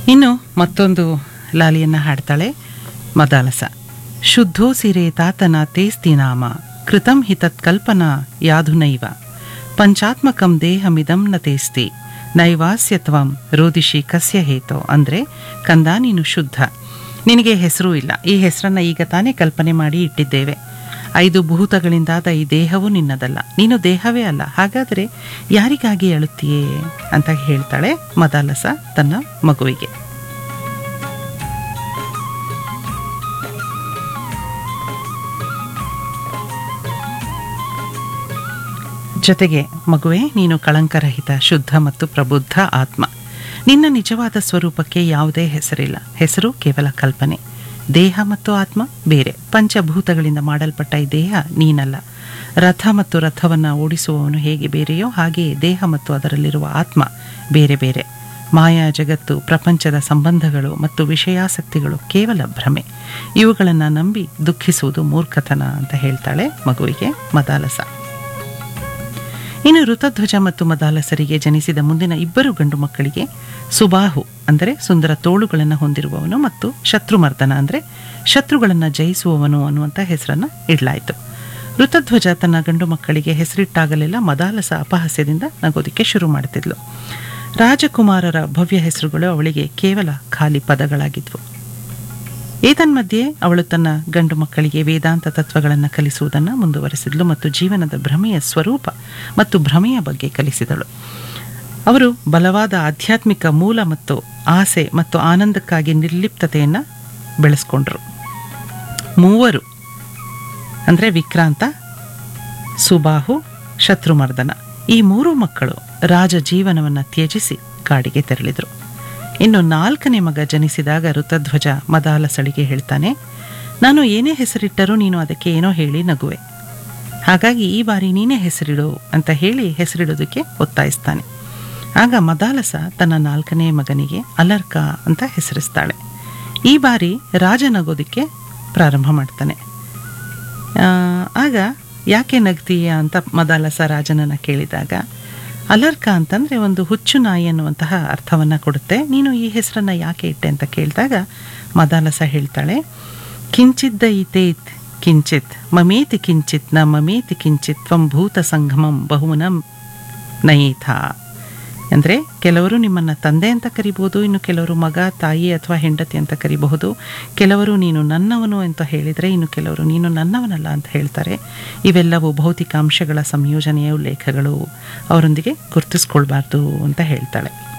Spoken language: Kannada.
ಇನ್ನು ಮತ್ತೊಂದು ಲಾಲಿಯನ್ನು ಹಾಡ್ತಾಳೆ ಮದಾಲಸ ಶುದ್ಧೋ ಸಿರೆ ತಾತನ ತೇಸ್ತಿ ನಾಮ ಕೃತಂ ಹಿ ತತ್ಕಲ್ಪನಾ ಯಾಧುನೈವ ಪಂಚಾತ್ಮಕಂ ದೇಹಮಿದಂ ನ ತೇಸ್ತಿ ನೈವಾಸ್ಯತ್ವಂ ರೋದಿಷಿ ಕಸ್ಯ ಹೇತೋ ಅಂದರೆ ಕಂದ ನೀನು ಶುದ್ಧ ನಿನಗೆ ಹೆಸರು ಇಲ್ಲ ಈ ಹೆಸರನ್ನ ಈಗ ತಾನೇ ಕಲ್ಪನೆ ಮಾಡಿ ಇಟ್ಟಿದ್ದೇವೆ ಐದು ಭೂತಗಳಿಂದಾದ ಈ ದೇಹವು ನಿನ್ನದಲ್ಲ ನೀನು ದೇಹವೇ ಅಲ್ಲ ಹಾಗಾದರೆ ಯಾರಿಗಾಗಿ ಅಳುತ್ತೀಯೇ ಅಂತ ಹೇಳ್ತಾಳೆ ಮದಾಲಸ ತನ್ನ ಮಗುವಿಗೆ ಜೊತೆಗೆ ಮಗುವೆ ನೀನು ಕಳಂಕರಹಿತ ಶುದ್ಧ ಮತ್ತು ಪ್ರಬುದ್ಧ ಆತ್ಮ ನಿನ್ನ ನಿಜವಾದ ಸ್ವರೂಪಕ್ಕೆ ಯಾವುದೇ ಹೆಸರಿಲ್ಲ ಹೆಸರು ಕೇವಲ ಕಲ್ಪನೆ ದೇಹ ಮತ್ತು ಆತ್ಮ ಬೇರೆ ಪಂಚಭೂತಗಳಿಂದ ಮಾಡಲ್ಪಟ್ಟ ಈ ದೇಹ ನೀನಲ್ಲ ರಥ ಮತ್ತು ರಥವನ್ನು ಓಡಿಸುವವನು ಹೇಗೆ ಬೇರೆಯೋ ಹಾಗೆಯೇ ದೇಹ ಮತ್ತು ಅದರಲ್ಲಿರುವ ಆತ್ಮ ಬೇರೆ ಬೇರೆ ಮಾಯಾ ಜಗತ್ತು ಪ್ರಪಂಚದ ಸಂಬಂಧಗಳು ಮತ್ತು ವಿಷಯಾಸಕ್ತಿಗಳು ಕೇವಲ ಭ್ರಮೆ ಇವುಗಳನ್ನು ನಂಬಿ ದುಃಖಿಸುವುದು ಮೂರ್ಖತನ ಅಂತ ಹೇಳ್ತಾಳೆ ಮಗುವಿಗೆ ಮದಾಲಸ ಇನ್ನು ಋತಧ್ವಜ ಮತ್ತು ಮದಾಲಸರಿಗೆ ಜನಿಸಿದ ಮುಂದಿನ ಇಬ್ಬರು ಗಂಡು ಮಕ್ಕಳಿಗೆ ಸುಬಾಹು ಅಂದರೆ ಸುಂದರ ತೋಳುಗಳನ್ನು ಹೊಂದಿರುವವನು ಮತ್ತು ಶತ್ರುಮರ್ದನ ಅಂದರೆ ಶತ್ರುಗಳನ್ನು ಜಯಿಸುವವನು ಅನ್ನುವಂಥ ಹೆಸರನ್ನು ಇಡಲಾಯಿತು ಋತಧ್ವಜ ತನ್ನ ಗಂಡು ಮಕ್ಕಳಿಗೆ ಹೆಸರಿಟ್ಟಾಗಲೆಲ್ಲ ಮದಾಲಸ ಅಪಹಾಸ್ಯದಿಂದ ನಗೋದಿಕ್ಕೆ ಶುರು ಮಾಡುತ್ತಿದ್ಲು ರಾಜಕುಮಾರರ ಭವ್ಯ ಹೆಸರುಗಳು ಅವಳಿಗೆ ಕೇವಲ ಖಾಲಿ ಪದಗಳಾಗಿದ್ವು ಏತನ್ಮಧ್ಯೆ ಅವಳು ತನ್ನ ಗಂಡು ಮಕ್ಕಳಿಗೆ ವೇದಾಂತ ತತ್ವಗಳನ್ನು ಕಲಿಸುವುದನ್ನು ಮುಂದುವರೆಸಿದ್ಲು ಮತ್ತು ಜೀವನದ ಭ್ರಮೆಯ ಸ್ವರೂಪ ಮತ್ತು ಭ್ರಮೆಯ ಬಗ್ಗೆ ಕಲಿಸಿದಳು ಅವರು ಬಲವಾದ ಆಧ್ಯಾತ್ಮಿಕ ಮೂಲ ಮತ್ತು ಆಸೆ ಮತ್ತು ಆನಂದಕ್ಕಾಗಿ ನಿರ್ಲಿಪ್ತತೆಯನ್ನು ಬೆಳೆಸ್ಕೊಂಡ್ರು ಮೂವರು ಅಂದರೆ ವಿಕ್ರಾಂತ ಸುಬಾಹು ಶತ್ರುಮರ್ದನ ಈ ಮೂರು ಮಕ್ಕಳು ರಾಜ ಜೀವನವನ್ನು ತ್ಯಜಿಸಿ ಕಾಡಿಗೆ ತೆರಳಿದರು ಇನ್ನು ನಾಲ್ಕನೇ ಮಗ ಜನಿಸಿದಾಗ ಋತಧ್ವಜ ಮದಾಲಸಳಿಗೆ ಹೇಳ್ತಾನೆ ನಾನು ಏನೇ ಹೆಸರಿಟ್ಟರೂ ನೀನು ಅದಕ್ಕೆ ಏನೋ ಹೇಳಿ ನಗುವೆ ಹಾಗಾಗಿ ಈ ಬಾರಿ ನೀನೇ ಹೆಸರಿಡು ಅಂತ ಹೇಳಿ ಹೆಸರಿಡೋದಕ್ಕೆ ಒತ್ತಾಯಿಸ್ತಾನೆ ಆಗ ಮದಾಲಸ ತನ್ನ ನಾಲ್ಕನೇ ಮಗನಿಗೆ ಅಲರ್ಕ ಅಂತ ಹೆಸರಿಸ್ತಾಳೆ ಈ ಬಾರಿ ರಾಜ ನಗೋದಕ್ಕೆ ಪ್ರಾರಂಭ ಮಾಡ್ತಾನೆ ಆ, ಆಗ ಯಾಕೆ ನಗ್ತೀಯ ಅಂತ ಮದಾಲಸ ರಾಜನನ್ನು ಕೇಳಿದಾಗ ಅಲರ್ಕ ಅಂತಂದರೆ ಒಂದು ಹುಚ್ಚು ನಾಯಿ ಅನ್ನುವಂತಹ ಅರ್ಥವನ್ನು ಕೊಡುತ್ತೆ ನೀನು ಈ ಹೆಸರನ್ನು ಯಾಕೆ ಇಟ್ಟೆ ಅಂತ ಕೇಳಿದಾಗ ಮದಾಲಸ ಹೇಳ್ತಾಳೆ ಕಿಂಚಿದ್ದ ಈತೇತ್ ಕಿಂಚಿತ್ ಮಮೇತಿ ಕಿಂಚಿತ್ ನ ಮಮೇತಿ ಕಿಂಚಿತ್ ತ್ವಂ ಭೂತ ಸಂಗಮಂ ಬಹುಮನಂ ನಯೀಥ ಅಂದರೆ ಕೆಲವರು ನಿಮ್ಮನ್ನು ತಂದೆ ಅಂತ ಕರಿಬಹುದು ಇನ್ನು ಕೆಲವರು ಮಗ ತಾಯಿ ಅಥವಾ ಹೆಂಡತಿ ಅಂತ ಕರಿಬಹುದು ಕೆಲವರು ನೀನು ನನ್ನವನು ಅಂತ ಹೇಳಿದರೆ ಇನ್ನು ಕೆಲವರು ನೀನು ನನ್ನವನಲ್ಲ ಅಂತ ಹೇಳ್ತಾರೆ ಇವೆಲ್ಲವೂ ಭೌತಿಕ ಅಂಶಗಳ ಸಂಯೋಜನೆಯ ಉಲ್ಲೇಖಗಳು ಅವರೊಂದಿಗೆ ಗುರುತಿಸ್ಕೊಳ್ಬಾರ್ದು ಅಂತ ಹೇಳ್ತಾಳೆ